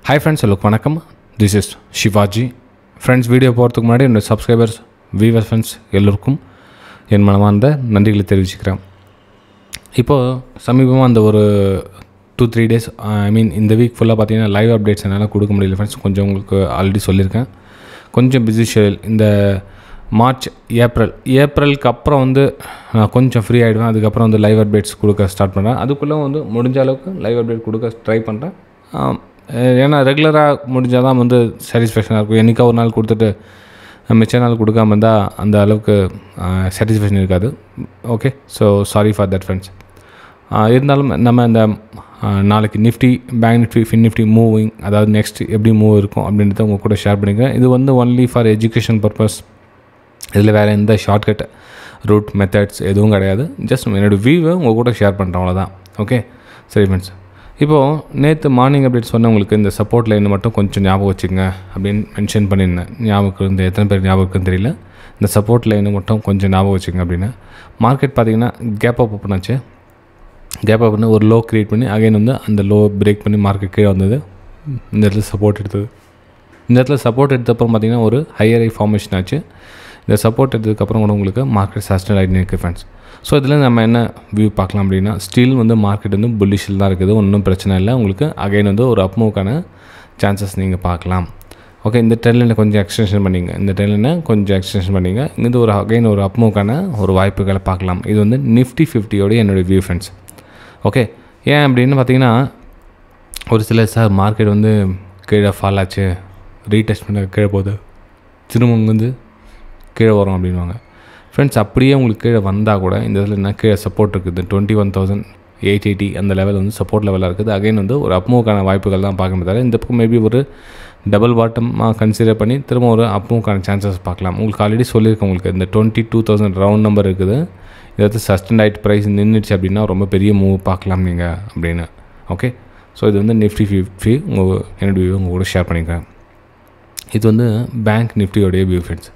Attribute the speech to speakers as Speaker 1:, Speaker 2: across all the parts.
Speaker 1: hi friends look வணக்கம் this is Sivaji friends video போகிறதுக்கு முன்னாடி என்னோட சப்ஸ்கிரைபர்ஸ் வீவர் ஃப்ரெண்ட்ஸ் எல்லோருக்கும் என் மனமார்ந்த நன்றிகளை தெரிவிச்சுக்கிறேன் இப்போது சமீபமாக அந்த ஒரு two three days I mean இந்த வீக் ஃபுல்லாக பார்த்தீங்கன்னா லைவ் அப்டேட்ஸ் என்னால் கொடுக்க முடியல ஃப்ரெண்ட்ஸ் கொஞ்சம் உங்களுக்கு ஆல்ரெடி சொல்லியிருக்கேன் கொஞ்சம் பிஸி ஷெடியூல் இந்த மார்ச் ஏப்ரல் ஏப்ரலுக்கு அப்புறம் வந்து நான் கொஞ்சம் ஃப்ரீ ஆகிடுவேன் அதுக்கப்புறம் வந்து லைவ் அப்டேட்ஸ் கொடுக்க ஸ்டார்ட் பண்ணுறேன் அதுக்குள்ளே வந்து முடிஞ்ச அளவுக்கு லைவ் அப்டேட் கொடுக்க ட்ரை பண்ணுறேன் ஏன்னா ரெகுலராக முடிஞ்சால் தான் வந்து சாட்டிஸ்ஃபேக்ஷனாக இருக்கும் என்றைக்கா ஒரு நாள் கொடுத்துட்டு மிச்ச நாள் கொடுக்காம இருந்தால் அந்த அளவுக்கு சாட்டிஸ்ஃபேக்ஷன் இருக்காது okay so sorry for that friends இருந்தாலும் நம்ம இந்த நாளைக்கு Nifty bank Nifty fin Nifty moving அதாவது நெக்ஸ்ட் எப்படி மூவ் இருக்கும் அப்படின்றத உங்கள் கூட ஷேர் பண்ணிக்கிறேன் இது வந்து ஒன்லி ஃபார் எஜுகேஷன் பர்பஸ் இதில் வேறு எந்த ஷார்ட்கட் ரூட் மெத்தட்ஸ் எதுவும் கிடையாது ஜஸ்ட் என்னோடய வியூவை உங்கள் கூட ஷேர் பண்ணுறேன் அவ்வளோதான் ஓகே சரி ஃப்ரெண்ட்ஸ் இப்போது நேற்று மார்னிங் அப்டேட் சொன்னவங்களுக்கு இந்த சப்போர்ட் லைன் மட்டும் கொஞ்சம் ஞாபகம் வச்சுங்க அப்படின்னு மென்ஷன் பண்ணியிருந்தேன் ஞாபகம் இருந்து எத்தனை பேர் ஞாபகம் இருக்குன்னு தெரியல இந்த சப்போர்ட் லைனை மட்டும் கொஞ்சம் ஞாபகம் வச்சுங்க அப்படின்னு மார்க்கெட் பார்த்திங்கன்னா கேப் அப் ஓப்பன் ஆச்சு கேப் அப் பண்ணி ஒரு லோ க்ரியேட் பண்ணி அகைன் வந்து அந்த லோ பிரேக் பண்ணி மார்க்கெட் கீழே வந்தது இந்த இடத்துல சப்போர்ட் எடுத்தது இந்த இடத்துல சப்போர்ட் எடுத்தப்பறம் பார்த்திங்கன்னா ஒரு ஹையர் ஐ ஃபார்மேஷன் ஆச்சு இந்த சப்போர்ட் எடுத்ததுக்கப்புறம் கூட உங்களுக்கு மார்க்கெட் சஸ்டன் ஆகிட்டு இருக்குது ஃப்ரெண்ட்ஸ் ஸோ இதில் நம்ம என்ன வியூ பார்க்கலாம் அப்படின்னா ஸ்டில் வந்து மார்க்கெட் வந்து புல்லிஷில் தான் இருக்குது ஒன்றும் பிரச்சனை இல்லை உங்களுக்கு அகைன் வந்து ஒரு அப்மூவ்க்கான சான்சஸ் நீங்கள் பார்க்கலாம் ஓகே இந்த ட்ரெயிலில் கொஞ்சம் எக்ஸ்டென்ஷன் பண்ணிங்க இந்த ட்ரெயிலில் கொஞ்சம் எக்ஸ்டென்ஷன் பண்ணிங்க இங்கேருந்து ஒரு அகைன் ஒரு அப்மூவ்க்கான ஒரு வாய்ப்புகளை பார்க்கலாம் இது வந்து நிஃப்டி ஃபிஃப்டியோடைய என்னுடைய வியூ ஃப்ரெண்ட்ஸ் ஓகே ஏன் அப்படின்னு பார்த்தீங்கன்னா ஒரு சில சார் மார்க்கெட் வந்து கீழே ஃபால் ஆச்சு ரீடெஸ்ட் பண்ண கீழே போகுது திரும்ப வந்து கீழே வரும் அப்படின்வாங்க ஃப்ரெண்ட்ஸ் அப்படியே உங்களுக்கு கீழே வந்தால் கூட இந்த இதில் என்ன கீழே சப்போர்ட் இருக்குது twenty one thousand eight eighty அந்த லெவல் வந்து சப்போர்ட் லெவலாக இருக்குது அகைன் வந்து ஒரு அப்மூவ்க்கான வாய்ப்புகள் தான் பார்க்க முடியாது இந்த பக்கம் மேபி ஒரு டபுள் பாட்டமாக கன்சிடர் பண்ணி திரும்ப ஒரு அப்மூவ்க்கான சான்சஸ் பார்க்கலாம் உங்களுக்கு ஆல்ரெடி சொல்லியிருக்கேன் உங்களுக்கு இந்த twenty two thousand round number இருக்குது இதை வந்து சஸ்டன்ட் ஆகிட்டு ப்ரைஸ் நின்றுச்சு அப்படின்னா ரொம்ப பெரிய மூவ் பார்க்கலாம் நீங்கள் அப்படின்னு ஓகே ஸோ இது வந்து நிஃப்டி ஃபிஃப்டி உங்கள் என்னுடைய வியூ உங்கள் கூட ஷேர் பண்ணிக்கிறேன் இது வந்து பேங்க் நிஃப்டியோடைய view friends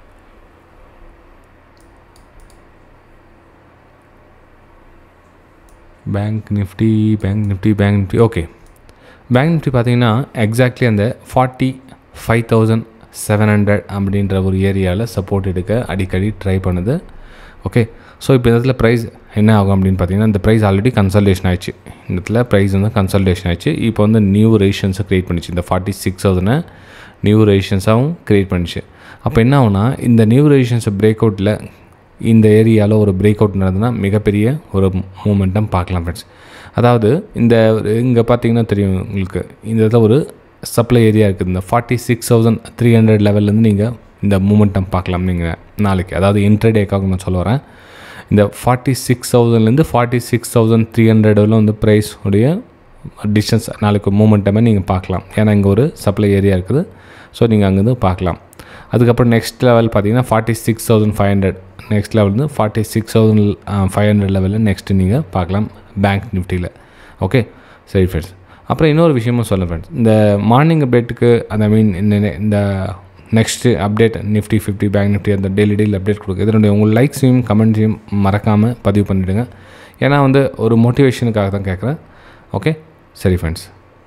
Speaker 1: bank Nifty bank Nifty bank Nifty okay bank Nifty பார்த்தீங்கன்னா எக்ஸாக்ட்லி அந்த forty five thousand seven hundred அப்படின்ற ஒரு ஏரியாவில் சப்போர்ட் எடுக்க அடிக்கடி ட்ரை பண்ணுது ஓகே ஸோ இப்போ இந்த இடத்துல ப்ரைஸ் என்ன ஆகும் அப்படின்னு பார்த்தீங்கன்னா இந்த ப்ரைஸ் ஆல்ரெடி கன்சல்டேஷன் ஆயிடுச்சு இந்த இடத்துல ப்ரைஸ் வந்து கன்சல்டேஷன் ஆயிடுச்சு இப்போ வந்து நியூ ரேஷன்ஸை க்ரியேட் பண்ணிச்சு இந்த ஃபார்ட்டி சிக்ஸ் தௌசண்டை நியூ ரேஷன்ஸாகவும் க்ரியேட் பண்ணிச்சு அப்போ என்ன ஆகுனா இந்த நியூ ரேஷன்ஸை பிரேக் அவுட்டில் இந்த ஏரியாவில் ஒரு பிரேக் அவுட் நடந்ததுன்னா மிகப்பெரிய ஒரு மூமெண்டம் பார்க்கலாம் ஃப்ரெண்ட்ஸ் அதாவது இந்த இங்கே பார்த்தீங்கன்னா தெரியும் உங்களுக்கு இந்த இடத்துல ஒரு சப்ளை ஏரியா இருக்குது இந்த forty six thousand three hundred லெவல்லேருந்து நீங்கள் இந்த மூமெண்டம் பார்க்கலாம் நீங்கள் நாளைக்கு அதாவது இன்ட்ரடேக்காக நான் சொல்ல வரேன் இந்த ஃபார்ட்டி சிக்ஸ் தௌசண்ட்லேருந்து ஃபார்ட்டி சிக்ஸ் தௌசண்ட் த்ரீ ஹண்ட்ரடில் வந்து ப்ரைஸ் உடைய டிஸ்டன்ஸ் நாளைக்கு மூமெண்ட்டமே நீங்கள் பார்க்கலாம் ஏன்னா இங்கே ஒரு சப்ளை ஏரியா இருக்குது ஸோ நீங்கள் அங்கேருந்து பார்க்கலாம் அதுக்கப்புறம் நெக்ஸ்ட் லெவல் பார்த்தீங்கன்னா forty six thousand five hundred next level வந்து forty six thousand five hundred லெவலில் நெக்ஸ்ட்டு நீங்கள் பார்க்கலாம் பேங்க் நிஃப்டியில் ஓகே சரி ஃப்ரெண்ட்ஸ் அப்புறம் இன்னொரு விஷயமும் சொல்ல ஃப்ரெண்ட்ஸ் இந்த மார்னிங் அப்டேட்டுக்கு ஐ மீன் இந்த இந்த next update Nifty fifty bank Nifty அந்த டெய்லி டெய்லி அப்டேட் கொடுக்கு இதனுடைய உங்கள் லைக்ஸையும் கமெண்ட்ஸையும் மறக்காமல் பதிவு பண்ணிவிடுங்க ஏன்னா வந்து ஒரு மோட்டிவேஷனுக்காக தான் கேட்குறேன் ஓகே சரி ஃப்ரெண்ட்ஸ்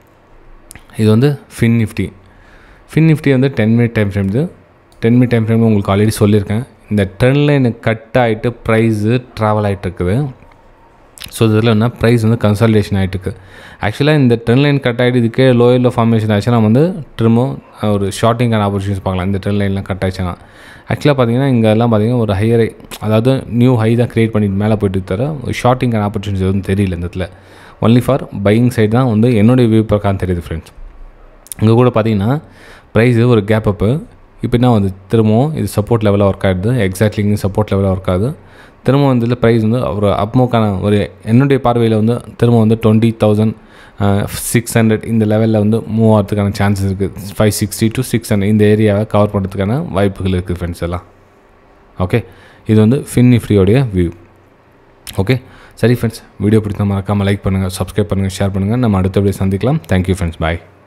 Speaker 1: இது வந்து ஃபின் நிஃப்டி ஃபின் நிஃப்டி வந்து டென் மினிட் டைம் ஃப்ரேம் இது டென் மினிட் டைம் ஃப்ரேம் உங்களுக்கு ஆல்ரெடி சொல்லியிருக்கேன் இந்த ட்ரெண்ட் லைனு கட் ஆகிட்டு ப்ரைஸு ட்ராவல் ஆகிட்டு இருக்குது ஸோ இதில் என்ன ப்ரைஸ் வந்து கன்சல்டேஷன் ஆகிட்டு இருக்குது ஆக்சுவலாக இந்த ட்ரெண்ட் லைன் கட் ஆகிட்டு இதுக்கே லோயரில் ஃபார்மேஷன் ஆச்சுன்னா வந்து திரும்ப ஒரு ஷார்ட்டிங்கான ஆப்பர்ச்சுனிட்டிஸ் பார்க்கலாம் இந்த ட்ரெண்ட் லைன்லாம் கட் ஆச்சுன்னா ஆக்சுவலாக பார்த்தீங்கன்னா இங்கெல்லாம் பார்த்தீங்கன்னா ஒரு ஹையர் அதாவது நியூ ஹை தான் க்ரியேட் பண்ணிட்டு மேலே போயிட்டு தர ஒரு ஷார்ட்டிங்கான ஆப்பர்ச்சுனிட்டிஸ் எதுவும் தெரியல இந்த இடத்துல ஒன்லி ஃபார் பையிங் சைடு தான் வந்து என்னுடைய வியூ பிரகாரம் தெரியுது ஃப்ரெண்ட்ஸ் இங்கே கூட பார்த்தீங்கன்னா ப்ரைஸு ஒரு கேப் அப்பு இப்போ என்ன வந்து திரும்பவும் இது சப்போர்ட் லெவலாக ஒர்க் ஆகிடுது எக்ஸாக்ட்லி இங்கே சப்போர்ட் லெவலாக ஒர்க் ஆகுது திரும்ப வந்து இதில் ப்ரைஸ் வந்து ஒரு அப்மோக்கான ஒரு என்னுடைய பார்வையில் வந்து திரும்ப வந்து டுவெண்ட்டி தௌசண்ட் சிக்ஸ் ஹண்ட்ரட் இந்த லெவலில் வந்து மூவ் ஆகிறதுக்கான சான்சஸ் இருக்குது five sixty to six hundred இந்த ஏரியாவை கவர் பண்ணுறதுக்கான வாய்ப்புகள் இருக்குது ஃப்ரெண்ட்ஸ் எல்லாம் ஓகே இது வந்து ஃபின் நிஃப்டியோடைய வியூ ஓகே சரி ஃப்ரெண்ட்ஸ் வீடியோ பிடிச்சா மறக்காமல் லைக் பண்ணுங்கள் சப்ஸ்கிரைப் பண்ணுங்கள் ஷேர் பண்ணுங்கள் நம்ம அடுத்த வீடியோ சந்திக்கலாம் தேங்க்யூ ஃப்ரெண்ட்ஸ் பாய்